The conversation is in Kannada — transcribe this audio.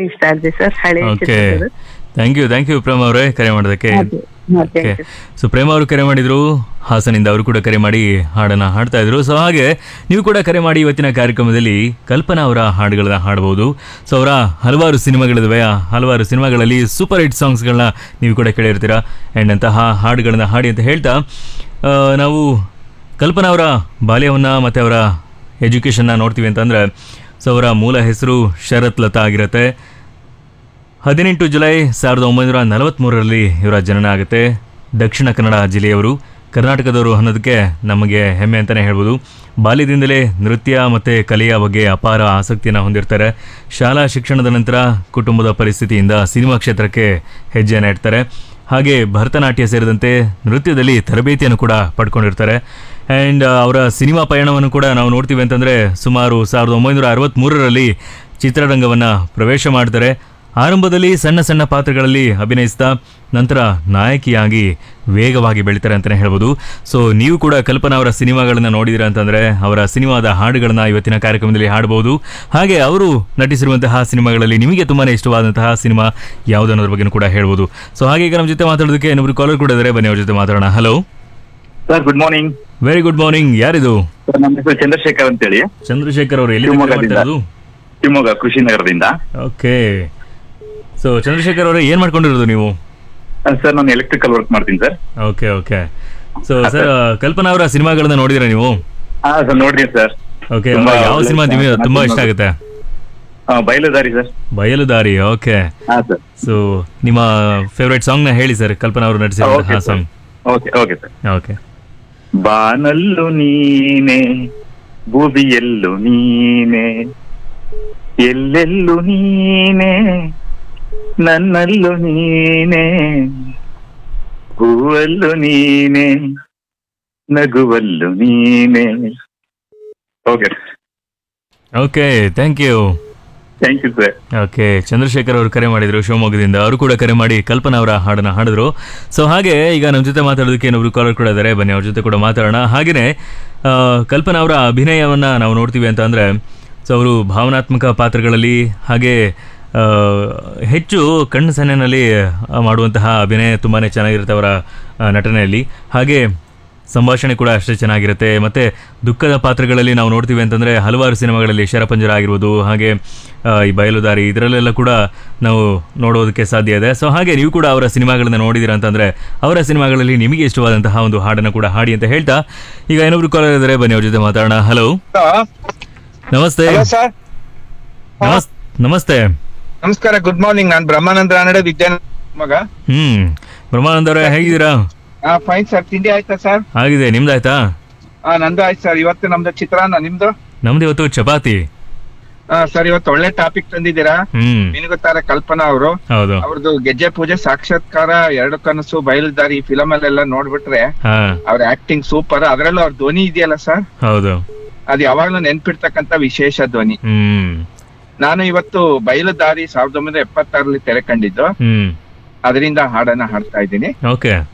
ಇಷ್ಟ ಆಗಿದೆ ಸರ್ ಹಳೆ ಓಕೆ ಚಿತ್ರಗಳು. Thank you thank you Prema ಅವರೇ ಕರೆ ಮಾಡೋದಕ್ಕೆ ಅದೇ. ಹಾ, thank you. ಸೊ ಪ್ರೇಮ ಅವರು ಕರೆ ಮಾಡಿದ್ರು ಹಾಸನಿಂದ ಅವರು ಕೂಡ ಕರೆ ಮಾಡಿ ಹಾಡನ್ನ ಹಾಡ್ತಾ ಇದ್ರು ಸೊ ಹಾಗೆ ನೀವು ಕೂಡ ಕರೆ ಮಾಡಿ ಇವತ್ತಿನ ಕಾರ್ಯಕ್ರಮದಲ್ಲಿ ಕಲ್ಪನಾ ಅವರ ಹಾಡುಗಳನ್ನ ಹಾಡಬಹುದು ಸೊ ಅವರ ಹಲವಾರು ಸಿನಿಮಾಗಳಿದಾವೆ ಆ ಹಲವಾರು ಸಿನಿಮಾಗಳಲ್ಲಿ ಸೂಪರ್ ಹಿಟ್ ಸಾಂಗ್ಸ್ಗಳನ್ನ ನೀವು ಕೂಡ ಕೇಳಿರ್ತೀರಾ ಆ್ಯಂಡ್ ಅಂತಹ ಹಾಡುಗಳನ್ನ ಹಾಡಿ ಅಂತ ಹೇಳ್ತಾ ಆ, ನಾವು ಕಲ್ಪನಾ ಅವರ ಬಾಲ್ಯವನ್ನು ಮತ್ತು ಅವರ ಎಜುಕೇಷನ್ನ ನೋಡ್ತೀವಿ ಅಂತಂದರೆ ಸೊ ಅವರ ಮೂಲ ಹೆಸರು ಶರತ್ ಲತಾ ಆಗಿರುತ್ತೆ ಹದಿನೆಂಟು ಜುಲೈ ಸಾವಿರದ ಒಂಬೈನೂರ ನಲವತ್ತ್ಮೂರರಲ್ಲಿ ಇವರ ಜನನ ಆಗುತ್ತೆ ದಕ್ಷಿಣ ಕನ್ನಡ ಜಿಲ್ಲೆಯವರು ಕರ್ನಾಟಕದವರು ಅನ್ನೋದಕ್ಕೆ ನಮಗೆ ಹೆಮ್ಮೆ ಅಂತಲೇ ಹೇಳ್ಬೋದು ಬಾಲ್ಯದಿಂದಲೇ ನೃತ್ಯ ಮತ್ತು ಕಲೆಯ ಬಗ್ಗೆ ಅಪಾರ ಆಸಕ್ತಿಯನ್ನು ಹೊಂದಿರ್ತಾರೆ ಶಾಲಾ ಶಿಕ್ಷಣದ ನಂತರ ಕುಟುಂಬದ ಪರಿಸ್ಥಿತಿಯಿಂದ ಸಿನಿಮಾ ಕ್ಷೇತ್ರಕ್ಕೆ ಹೆಜ್ಜೆಯನ್ನು ಇಡ್ತಾರೆ ಹಾಗೆ ಭರತನಾಟ್ಯ ಸೇರಿದಂತೆ ನೃತ್ಯದಲ್ಲಿ ತರಬೇತಿಯನ್ನು ಕೂಡ ಪಡ್ಕೊಂಡಿರ್ತಾರೆ ಆ್ಯಂಡ್ ಅವರ ಸಿನಿಮಾ ಪಯಣವನ್ನು ಕೂಡ ನಾವು ನೋಡ್ತೀವಿ ಅಂತಂದರೆ ಸುಮಾರು ಸಾವಿರದ ಒಂಬೈನೂರ ಅರವತ್ತ್ಮೂರರಲ್ಲಿ ಚಿತ್ರರಂಗವನ್ನು ಪ್ರವೇಶ ಮಾಡ್ತಾರೆ ಆರಂಭದಲ್ಲಿ ಸಣ್ಣ ಸಣ್ಣ ಪಾತ್ರಗಳಲ್ಲಿ ಅಭಿನಯಿಸ್ತಾ ನಂತರ ನಾಯಕಿಯಾಗಿ ವೇಗವಾಗಿ ಬೆಳೀತಾರೆ ಅಂತಲೇ ಹೇಳ್ಬೋದು ಸೊ ನೀವು ಕೂಡ ಕಲ್ಪನಾ ಅವರ ಸಿನಿಮಾಗಳನ್ನು ನೋಡಿದಿರ ಅಂತಂದರೆ ಅವರ ಸಿನಿಮಾದ ಹಾಡುಗಳನ್ನು ಇವತ್ತಿನ ಕಾರ್ಯಕ್ರಮದಲ್ಲಿ ಹಾಡಬಹುದು ಹಾಗೆ ಅವರು ನಟಿಸಿರುವಂತಹ ಸಿನಿಮಾಗಳಲ್ಲಿ ನಿಮಗೆ ತುಂಬಾ ಇಷ್ಟವಾದಂತಹ ಸಿನಿಮಾ ಯಾವುದು ಅನ್ನೋದ್ರ ಬಗ್ಗೆ ಕೂಡ ಹೇಳ್ಬೋದು ಸೊ ಹಾಗೆ ಈಗ ನಮ್ಮ ಜೊತೆ ಮಾತಾಡೋದಕ್ಕೆ ಇನ್ನೊಬ್ರು ಕಾಲರ್ ಕೂಡ ಇದ್ದಾರೆ ಬನ್ನಿ ಅವ್ರ ಜೊತೆ ಮಾತಾಡೋಣ hello sir good morning very good morning ಯಾರಿದು ಸರ್ ನಮ್ಮ ಹೆಸರು ಚಂದ್ರಶೇಖರ್ ಅಂತೇಳಿ ಚಂದ್ರಶೇಖರ್ ಅವರು ಎಲ್ಲಿ ಶಿವಮೊಗ್ಗದಿಂದ. ಮಾಡ್ತಾ ಇರೋದು ಶಿವಮೊಗ್ಗ ಕೃಷಿ ನಗರದಿಂದ ಓಕೆ ಸೊ ಚಂದ್ರಶೇಖರ್ ಅವರೇ ಏನು ಮಾಡ್ಕೊಂಡಿರೋದು ನೀವು ಆ, ಸರ್ ನಾನು ಎಲೆಕ್ಟ್ರಿಕಲ್ ವರ್ಕ್ ಮಾಡ್ತೀನಿ sir okay okay so sir Kalpana ಅವರ ಸಿನಿಮಾಗಳನ್ನ ನೋಡಿದಿರಾ ನೀವು ಹಾ ಸರ್ ನೋಡಿದ್ದೀನಿ ಸರ್ ಓಕೆ ತುಂಬಾ ಯಾವ ಒಳ್ಳೆ ಸಿನಿಮಾ ನಿಮಗೆ ಸಿನಿಮಾ. ತುಂಬಾ ಇಷ್ಟ ಆಗುತ್ತೆ ಆ, ಬಯಲುದಾರಿ ಸರ್ ಬಯಲು ದಾರಿ ಓಕೆ ಹಾ ಸರ್ ಸೊ ನಿಮ್ಮ ಫೇವ್ರೆಟ್ ಸಾಂಗ್ ನ ಹೇಳಿ ಸರ್ ಕಲ್ಪನಾ ಅವರು ನಟಿಸಿರುವಂತಹ okay sir song okay okay sir okay ಬಾನಲ್ಲು ನೀನೆ ಭೂಮಿಯಲ್ಲು ನೀನೆ ಎಲ್ಲೆಲ್ಲೂ ನೀನೆ ನನ್ನಲ್ಲೂ ನೀನೆ ಹೂವಲ್ಲು ನೀನೆ ನಗುವಲ್ಲು ನೀನೆ okay okay thank you thank you sir okay Chandrashekar ಅವರು ಕರೆ ಮಾಡಿದ್ರು ಶಿವಮೊಗ್ಗದಿಂದ ಅವರು ಕೂಡ ಕರೆ ಮಾಡಿ ಕಲ್ಪನಾ ಅವರ ಹಾಡನ್ನ ಹಾಡಿದ್ರು ಸೊ ಹಾಗೆ ಈಗ ನಮ್ಮ ಜೊತೆ ಮಾತಾಡೋದಕ್ಕೆ ಇನ್ನೊಬ್ರು ಕಾಲರ್ ಕೂಡ ಇದ್ದಾರೆ ಬನ್ನಿ ಅವ್ರ ಜೊತೆ ಕೂಡ ಮಾತಾಡೋಣ ಹಾಗೆಯೇ ಆ, ಕಲ್ಪನಾ ಅವರ ಅಭಿನಯವನ್ನು ನಾವು ನೋಡ್ತೀವಿ ಅಂತ ಅಂದರೆ ಸೊ ಅವರು ಭಾವನಾತ್ಮಕ ಪಾತ್ರಗಳಲ್ಲಿ ಹಾಗೆ ಆ, ಹೆಚ್ಚು ಕಣ್ಣು ಸನ್ನೆನಲ್ಲಿ ಆ, ಮಾಡುವಂತಹ ಅಭಿನಯ ತುಂಬಾ ಚೆನ್ನಾಗಿರುತ್ತೆ ಅವರ ಆ, ನಟನೆಯಲ್ಲಿ ಹಾಗೆ ಸಂಭಾಷಣೆ ಕೂಡ ಅಷ್ಟೇ ಚೆನ್ನಾಗಿರುತ್ತೆ ಮತ್ತು ದುಃಖದ ಪಾತ್ರಗಳಲ್ಲಿ ನಾವು ನೋಡ್ತೀವಿ ಅಂತಂದರೆ ಹಲವಾರು ಸಿನಿಮಾಗಳಲ್ಲಿ ಶರಪಂಜರ ಆಗಿರ್ಬೋದು ಹಾಗೆ ಆ, ಈ ಬಯಲುದಾರಿ ಇದರಲ್ಲೆಲ್ಲ ಕೂಡ ನಾವು ನೋಡೋದಕ್ಕೆ ಸಾಧ್ಯ ಇದೆ ಸೊ ಹಾಗೆ ನೀವು ಕೂಡ ಅವರ ಸಿನಿಮಾಗಳನ್ನ ನೋಡಿದ್ದೀರಾ ಅಂತಂದರೆ ಅವರ ಸಿನಿಮಾಗಳಲ್ಲಿ ನಿಮಗೆ ಇಷ್ಟವಾದಂತಹ ಒಂದು ಹಾಡನ್ನು ಕೂಡ ಹಾಡಿ ಅಂತ ಹೇಳ್ತಾ ಈಗ ಇನ್ನೊಬ್ರು ಕಾಲರ್ ಇದ್ದಾರೆ ಬನ್ನಿ ಅವ್ರ ಜೊತೆ ಮಾತಾಡೋಣ ಹಲೋ ನಮಸ್ತೆ ಹಲೋ ಸರ್ ನಮಸ್ ನಮಸ್ತೆ ನಮಸ್ಕಾರ ಗುಡ್ ಮಾರ್ನಿಂಗ್ ನಾನು ಬ್ರಹ್ಮಾನಂದ ರಾನಡೆ ವಿದ್ಯಾನ ಮಗ ಹ್ಮ್ ಬ್ರಹ್ಮಾನಂದ ಅವರೇ ಹೇಗಿದ್ದೀರಾ ಫೈನ್ ಸರ್ ತಿಂಡಿ ಆಯ್ತಾ ಸರ್ ಆಗಿದೆ ನಿಮ್ದಾಯ್ತಾ ಆ ನಂದು ಆಯ್ತು ಸರ್ ಇವತ್ತು ನಮ್ದು ಚಿತ್ರಾನ್ನ ನಿಮ್ದು ನಮ್ದು ಇವತ್ತು ಚಪಾತಿ ಆ, ಸರ್ ಇವತ್ತು ಒಳ್ಳೆ ಟಾಪಿಕ್ ತಂದಿದ್ದೀರಾ ಹ್ಮ್ ನಿನಗುತ್ತಾರೆ ಕಲ್ಪನಾ ಅವರು ಹೌದು ಅವ್ರದ್ದು ಗೆಜ್ಜೆ ಪೂಜೆ ಸಾಕ್ಷಾತ್ಕಾರ ಎರಡು ಕನಸು ಬಯಲುದಾರಿ ಫಿಲಮ್ ಅಲ್ಲೆಲ್ಲ ನೋಡ್ಬಿಟ್ರೆ ಹಾ ಅವ್ರ ಆಕ್ಟಿಂಗ್ ಸೂಪರ್ ಅದ್ರಲ್ಲೂ ಅವ್ರ ಧ್ವನಿ ಇದೆಯಲ್ಲ ಸರ್ ಹೌದು ಅದು ಯಾವಾಗ್ಲೂ ನೆನ್ಪಿಡ್ತಕ್ಕಂತ ವಿಶೇಷ ಧ್ವನಿ ಹ್ಮ್ ನಾನು ಇವತ್ತು ಬಯಲುದಾರಿ ಸಾವಿರದ ಒಂಬೈನೂರ ಎಪ್ಪತ್ತಾರಲ್ಲಿ ತೆರೆ ಕಂಡಿದ್ದು ಹ್ಮ್ ಅದರಿಂದ ಹಾಡನ್ನ ಹಾಡ್ತಾ ಇದ್ದೀನಿ ಓಕೆ